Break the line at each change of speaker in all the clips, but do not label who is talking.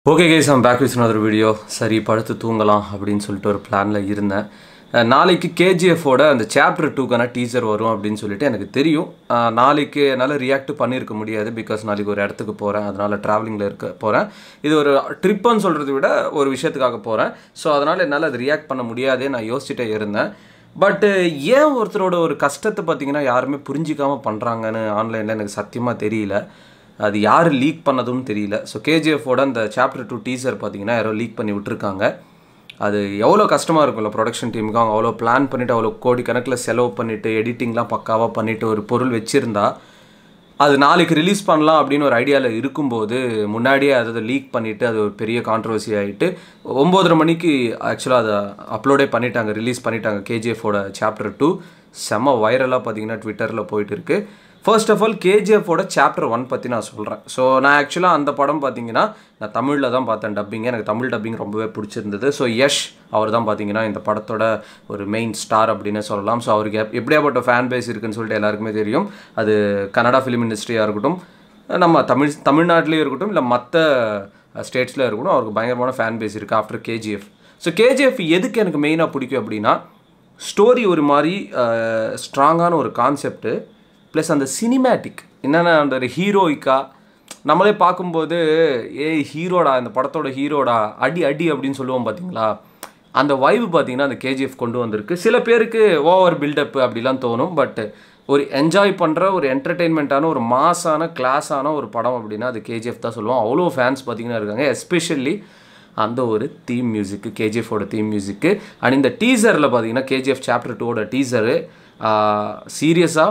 okay guys நான் back with another video சரி படுத்து தூங்கலாம் அப்படின்னு சொல்லிட்டு ஒரு பிளானில் இருந்தேன் அஹ் நாளைக்கு கேஜிஎஃபோட அந்த சாப்டர் டூக்கான டீசர் வரும் அப்படின்னு சொல்லிட்டு எனக்கு தெரியும் அஹ் நாளைக்கு என்னால் ரியாக்ட் பண்ணியிருக்க முடியாது பிகாஸ் நாளைக்கு ஒரு இடத்துக்கு போகிறேன் அதனால் ட்ராவலிங்கில் இருக்க போகிறேன் இது ஒரு ட்ரிப்புன்னு சொல்கிறத விட ஒரு விஷயத்துக்காக போகிறேன் ஸோ அதனால் என்னால் அது ரியாக்ட் பண்ண முடியாதே நான் யோசிச்சுட்டே இருந்தேன் பட்டு ஏன் ஒருத்தரோட ஒரு கஷ்டத்தை பார்த்தீங்கன்னா யாருமே புரிஞ்சிக்காமல் பண்ணுறாங்கன்னு ஆன்லைனில் எனக்கு சத்தியமாக தெரியல அது யார் லீக் பண்ணதும் தெரியல ஸோ கேஜிஎஃபோட அந்த சாப்டர் டூ டீசர் பார்த்தீங்கன்னா யாரோ லீக் பண்ணி விட்டுருக்காங்க அது எவ்வளோ கஷ்டமாக இருக்கும்ல ப்ரொடக்ஷன் டீமுக்கு அவங்க அவ்வளோ பிளான் பண்ணிவிட்டு அவ்வளோ கோடிக்கணக்கில் செலவு பண்ணிவிட்டு எடிட்டிங்லாம் பக்காவாக பண்ணிவிட்டு ஒரு பொருள் வச்சுருந்தா அது நாளைக்கு ரிலீஸ் பண்ணலாம் அப்படின்னு ஒரு ஐடியாவில் இருக்கும்போது முன்னாடியே அதை லீக் பண்ணிவிட்டு அது ஒரு பெரிய கான்ட்ரவர்சி ஆகிட்டு ஒம்போதரை மணிக்கு ஆக்சுவலாக அதை அப்லோடே பண்ணிட்டாங்க ரிலீஸ் பண்ணிட்டாங்க கேஜிஎஃபோட சாப்டர் டூ செம்ம வைரலாக பார்த்தீங்கன்னா ட்விட்டரில் போயிட்டு இருக்கு ஃபர்ஸ்ட் ஆஃப் ஆல் கேஜிஎஃபோட சாப்டர் ஒன் பற்றி நான் சொல்கிறேன் ஸோ நான் ஆக்சுவலாக அந்த படம் பார்த்தீங்கன்னா நான் தமிழில் தான் பார்த்தேன் டப்பிங் எனக்கு தமிழ் டப்பிங் ரொம்பவே பிடிச்சிருந்தது ஸோ யஷ் அவர் தான் பார்த்தீங்கன்னா இந்த படத்தோட ஒரு மெயின் ஸ்டார் அப்படின்னு சொல்லலாம் ஸோ அவருக்கு எப்- எப்படியாப்பட்ட ஃபேன் பேஸ் இருக்குன்னு சொல்லிட்டு எல்லாருக்குமே தெரியும் அது கன்னடா ஃபிலிம் இண்டஸ்ட்ரியாக இருக்கட்டும் நம்ம தமிழ் தமிழ்நாட்டிலேயும் இருக்கட்டும் இல்லை மற்ற ஸ்டேட்ஸில் இருக்கட்டும் அவருக்கு பயங்கரமான ஃபேன் பேஸ் இருக்குது ஆஃப்டர் கேஜிஎஃப் ஸோ கேஜிஎஃப் எதுக்கு எனக்கு மெயினாக பிடிக்கும் அப்படின்னா ஸ்டோரி ஒரு மாதிரி ஸ்ட்ராங்கான ஒரு கான்செப்ட்டு ப்ளஸ் அந்த சினிமேட்டிக் என்னென்ன அந்த ஒரு ஹீரோயிக்கா நம்மளே பார்க்கும்போது ஏய் ஹீரோடா இந்த படத்தோட ஹீரோடா அடி அடி அப்படின்னு சொல்லுவோம் பார்த்தீங்களா அந்த வைவு பார்த்தீங்கன்னா அந்த கேஜிஎஃப் கொண்டு வந்திருக்கு சில பேருக்கு ஓவர் பில்டப் அப்படிலாம் தோணும் பட் ஒரு என்ஜாய் பண்ணுற ஒரு என்டர்டெயின்மெண்ட்டான ஒரு மாஸான கிளாஸான ஒரு படம் அப்படின்னா அது கேஜிஎஃப் தான் சொல்லுவோம் அவ்வளோ ஃபேன்ஸ் பார்த்தீங்கன்னா இருக்காங்க எஸ்பெஷல்லி அந்த ஒரு தீம் மியூசிக்கு கேஜிஎஃபோட தீம் மியூசிக்கு அண்ட் இந்த டீசரில் பார்த்தீங்கன்னா கேஜிஎஃப் சாப்டர் டூவோட டீசரு சீரியஸாக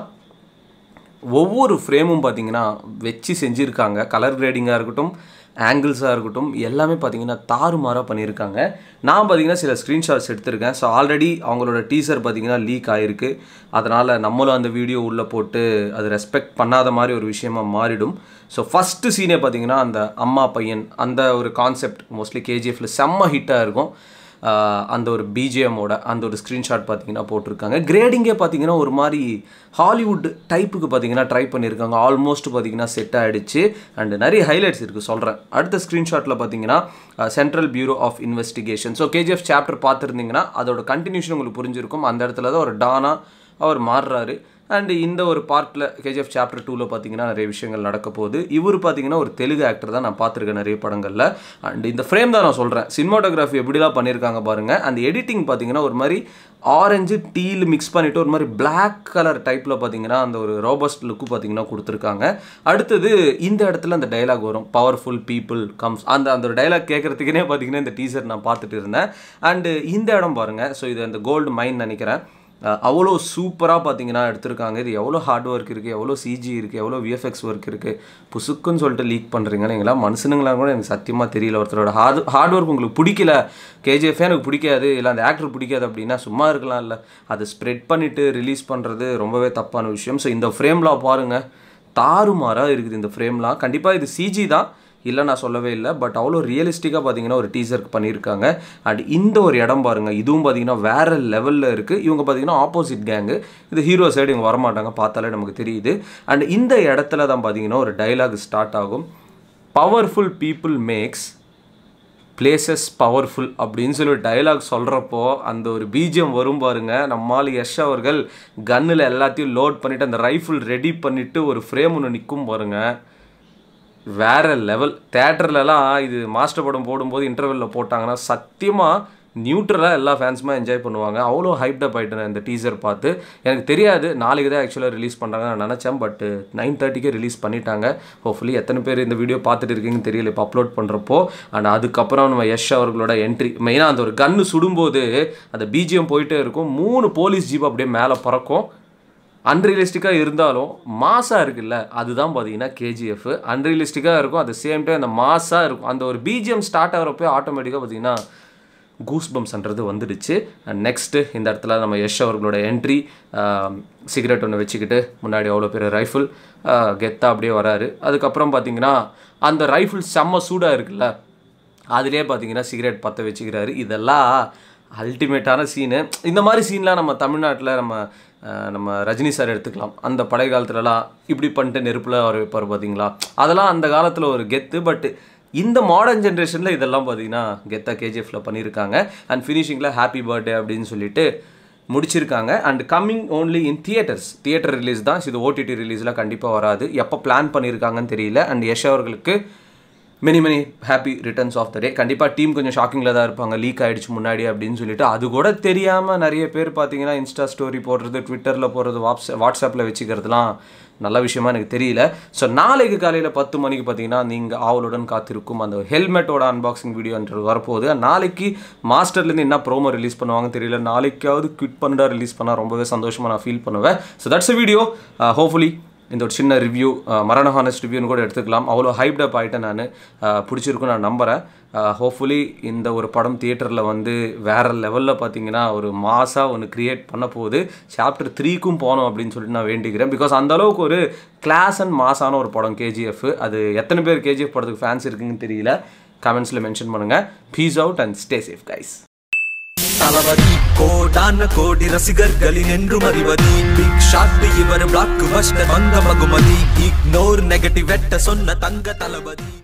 ஒவ்வொரு ஃப்ரேமும் பார்த்தீங்கன்னா வச்சு செஞ்சுருக்காங்க கலர் கிரேடிங்காக இருக்கட்டும் ஆங்கிள்ஸாக இருக்கட்டும் எல்லாமே பார்த்தீங்கன்னா தாறுமாறாக பண்ணியிருக்காங்க நான் பார்த்தீங்கன்னா சில ஸ்க்ரீன்ஷாட்ஸ் எடுத்திருக்கேன் ஸோ ஆல்ரெடி அவங்களோட டீசர் பார்த்தீங்கன்னா லீக் ஆகிருக்கு அதனால் நம்மளும் அந்த வீடியோ உள்ளே போட்டு அது ரெஸ்பெக்ட் பண்ணாத மாதிரி ஒரு விஷயமா மாறிடும் ஸோ ஃபஸ்ட்டு சீனே பார்த்தீங்கன்னா அந்த அம்மா பையன் அந்த ஒரு கான்செப்ட் மோஸ்ட்லி கேஜிஎஃப்ல செம்ம ஹிட்டாக இருக்கும் ஆஹ் அந்த ஒரு பிஜிஎம்மோட அந்த ஒரு ஸ்க்ரீன்ஷாட் பார்த்தீங்கன்னா போட்டிருக்காங்க கிரேடிங்கே பார்த்தீங்கன்னா ஒரு மாதிரி ஹாலிவுட் டைப்புக்கு பார்த்தீங்கன்னா ட்ரை பண்ணியிருக்காங்க ஆல்மோஸ்ட் பார்த்தீங்கன்னா செட் ஆகிடுச்சு அண்ட் நிறைய ஹைலைட்ஸ் இருக்குது சொல்கிறேன் அடுத்த ஸ்க்ரீன்ஷாட்டில் பார்த்தீங்கன்னா Central Bureau of Investigation so KGF chapter பார்த்துருந்தீங்கன்னா அதோட கண்டினியூஷன் உங்களுக்கு புரிஞ்சிருக்கும் அந்த இடத்துல தான் ஒரு டானா அவர் மாறுறாரு அண்ட் இந்த ஒரு பார்ட்டில் கேஜிஎஃப் சாப்டர் டூவில் பார்த்தீங்கன்னா நிறைய விஷயங்கள் நடக்க போகுது இவர் பார்த்தீங்கன்னா ஒரு தெலுங்கு ஆக்டர் தான் நான் பார்த்துருக்கேன் நிறைய படங்களில் அண்ட் இந்த ஃப்ரேம் தான் நான் சொல்கிறேன் சினிமாட்டோகிராஃபி எப்படிலாம் பண்ணியிருக்காங்க பாருங்கள் அந்த எடிட்டிங் பார்த்தீங்கன்னா ஒரு மாதிரி ஆரஞ்சு டீல் மிக்ஸ் பண்ணிவிட்டு ஒரு மாதிரி Black கலர் டைப்பில் பார்த்தீங்கன்னா அந்த ஒரு ரோபஸ்ட் லுக்கு பார்த்தீங்கன்னா கொடுத்துருக்காங்க அடுத்தது இந்த இடத்துல அந்த டைலாக் வரும் பவர்ஃபுல் பீப்புள் கம்ஸ் அந்த அந்த ஒரு டைலாக் கேட்குறதுக்குனே பார்த்தீங்கன்னா இந்த டீசர் நான் பார்த்துட்டு இருந்தேன் அண்டு இந்த இடம் பாருங்கள் ஸோ இது அந்த கோல்டு மைன் நினைக்கிறேன் அஹ் அவ்வளோ சூப்பராக பார்த்தீங்கன்னா எடுத்திருக்காங்க இது எவ்வளோ ஹார்ட் ஒர்க் இருக்குது எவ்வளோ சிஜி இருக்குது எவ்வளோ விஎஃப்எக்ஸ் ஒர்க் இருக்குது புசுக்குன்னு சொல்லிட்டு லீக் பண்ணுறீங்க நீங்களா மனுஷனுங்களா கூட எனக்கு சத்தியமாக தெரியல ஒருத்தரோட ஹார்ட் ஹார்ட் ஒர்க் உங்களுக்கு பிடிக்கல கேஜிஎஃப் எனக்கு பிடிக்காது இல்லை அந்த ஆக்டர் பிடிக்காது அப்படின்னா சும்மா இருக்கலாம் இல்லை அதை ஸ்ப்ரெட் பண்ணிவிட்டு ரிலீஸ் பண்ணுறது ரொம்பவே தப்பான விஷயம் ஸோ இந்த ஃப்ரேம்லாம் பாருங்கள் தாறுமாறாக இருக்குது இந்த ஃப்ரேம்லாம் கண்டிப்பாக இது சிஜி தான் இல்லை நான் சொல்லவே இல்லை பட் அவ்வளோ ரியலிஸ்டிக்காக பார்த்தீங்கன்னா ஒரு டீசருக்கு பண்ணியிருக்காங்க அண்ட் இந்த ஒரு இடம் பாருங்கள் இதுவும் பார்த்தீங்கன்னா வேற லெவலில் இருக்குது இவங்க பார்த்தீங்கன்னா ஆப்போசிட் கேங்கு இது ஹீரோ சைடு இவங்க வரமாட்டாங்க பார்த்தாலே நமக்கு தெரியுது அண்ட் இந்த இடத்துல தான் பார்த்தீங்கன்னா ஒரு டைலாக் ஸ்டார்ட் ஆகும் powerful people makes places powerful அப்படின்னு சொல்லி ஒரு டைலாக் சொல்கிறப்போ அந்த ஒரு பீஜியம் வரும் பாருங்க நம்மால் யஷ் அவர்கள் கன்னில் எல்லாத்தையும் லோட் பண்ணிவிட்டு அந்த ரைஃபிள் ரெடி பண்ணிவிட்டு ஒரு ஃப்ரேம் ஒன்று நிற்கும் பாருங்க வேற லெவல் தேட்டர்லலாம் இது மாஸ்டர் படம் போடும்போது இன்டர்வெல்ல போட்டாங்கன்னா சத்தியமாக நியூட்ரலாக எல்லா ஃபேன்ஸுமே என்ஜாய் பண்ணுவாங்க அவ்வளோ ஹைப்டப் ஆகிட்டேன் இந்த டீசர் பார்த்து எனக்கு தெரியாது நாளைக்கு தான் ஆக்சுவலாக ரிலீஸ் பண்ணுறாங்க நான் நினச்சேன் பட் நைன் தேர்ட்டிக்கே ரிலீஸ் பண்ணிட்டாங்க ஹோப்ஃபுல்லி எத்தனை பேர் இந்த வீடியோ பார்த்துட்டு இருக்கீங்கன்னு தெரியல இப்போ அப்லோட் பண்ணுறப்போ அண்ட் அதுக்கப்புறம் நம்ம யஷ் அவர்களோட என்ட்ரி மெயினாக அந்த ஒரு கன்று சுடும்போது அந்த பிஜிஎம் போயிட்டே இருக்கும் மூணு போலீஸ் ஜீப் அப்படியே மேலே பறக்கும் அன்ரியலிஸ்டிக்காக இருந்தாலும் மாசாக இருக்குல்ல அதுதான் பார்த்தீங்கன்னா கேஜிஎஃப் அன்ரியலிஸ்டிக்காக இருக்கும் அட் சேம் டைம் அந்த மாசாக இருக்கும் அந்த ஒரு பிஜிஎம் ஸ்டார்ட் ஆகிறப்போ ஆட்டோமேட்டிக்காக பார்த்தீங்கன்னா கூஸ் பம்ப்ஸ்ன்றது வந்துடுச்சு அண்ட் நெக்ஸ்ட்டு இந்த இடத்துல நம்ம யஷ் அவர்களோட என்ட்ரி சிகரெட் ஒன்று வச்சுக்கிட்டு முன்னாடி அவ்வளோ பெரிய ரைஃபிள் கெத்தாக அப்படியே வராரு அதுக்கப்புறம் பார்த்தீங்கன்னா அந்த ரைஃபிள் செம்ம சூடாக இருக்குல்ல அதிலே பார்த்தீங்கன்னா சிகரெட் பற்ற வச்சுக்கிறாரு இதெல்லாம் அல்டிமேட்டான சீனு இந்த மாதிரி சீன்லாம் நம்ம தமிழ்நாட்டில் நம்ம அஹ், நம்ம ரஜினி சார் எடுத்துக்கலாம் அந்த பழைய காலத்துலலாம் இப்படி பண்ணிட்டு நெருப்பில் வர வைப்பார் பார்த்தீங்களா அதெல்லாம் அந்த காலத்தில் ஒரு கெத்து பட் இந்த மாடர்ன் ஜென்ரேஷனில் இதெல்லாம் பார்த்தீங்கன்னா கெத்தா கேஜிஎஃப்ல பண்ணியிருக்காங்க அண்ட் ஃபினிஷிங்கில் ஹாப்பி பர்த்டே அப்படின்னு சொல்லிட்டு முடிச்சிருக்காங்க and coming only in theatres theatre release தான் இது ஓடிடி ரிலீஸில் கண்டிப்பாக வராது எப்போ பிளான் பண்ணியிருக்காங்கன்னு தெரியல அண்ட் யஷ் அவர்களுக்கு many many happy returns of the day கண்டிப்பாக டீம் கொஞ்சம் ஷாக்கிங்கில் தான் இருப்பாங்க லீக் ஆகிடுச்சு முன்னாடி அப்படின்னு சொல்லிட்டு அது கூட தெரியாமல் நிறைய பேர் பார்த்தீங்கன்னா இன்ஸ்டா ஸ்டோரி போடுறது ட்விட்டரில் போடுறது வாட்ஸ் வாட்ஸ்அப்பில் வச்சுக்கிறதுலாம் நல்ல விஷயமா எனக்கு தெரியல ஸோ நாளைக்கு காலையில் பத்து மணிக்கு பார்த்தீங்கன்னா நீங்கள் ஆவலுடன் காத்திருக்கும் அந்த ஹெல்மெட்டோட அன்பாக்சிங் வீடியோன்றது வரப்போகுது நாளைக்கு மாஸ்டர்லேருந்து என்ன ப்ரோமோ ரிலீஸ் பண்ணுவாங்க தெரியல நாளைக்காவது குவிட் பண்ணிட்டா ரிலீஸ் பண்ணால் ரொம்பவே சந்தோஷமாக நான் ஃபீல் பண்ணுவேன் so that's a video hopefully இந்த ஒரு சின்ன ரிவ்யூ மரண ஹானஸ்ட் ரிவ்யூன்னு கூட எடுத்துக்கலாம் அவ்வளோ ஹைப்ட் அப் ஆகிட்டேன் நான் பிடிச்சிருக்கும் நான் நம்புகிறேன் ஹோப்ஃபுல்லி இந்த ஒரு படம் தியேட்டரில் வந்து வேறு லெவலில் பார்த்தீங்கன்னா ஒரு மாசாக ஒன்று க்ரியேட் பண்ண போகுது சாப்டர் த்ரீக்கும் போகணும் அப்படின்னு சொல்லிட்டு நான் வேண்டிக்கிறேன் பிகாஸ் அந்த அளவுக்கு ஒரு கிளாஸ் அண்ட் மாசான ஒரு படம் கேஜிஎஃப் அது எத்தனை பேர் கேஜிஎஃப் படத்துக்கு ஃபேன்ஸ் இருக்குன்னு தெரியல கமெண்ட்ஸில் மென்ஷன் பண்ணுங்கள் peace out and stay safe guys
Thalapathy கோடான கோடி ரசிகர்களின் என்றும் அறிவதி பிக் ஷாட் இவர் பிளாக் பஸ்டர் வந்த மகுமதி இக்னோர் நெகட்டிவ் வெட்ட சொன்ன தங்க தளபதி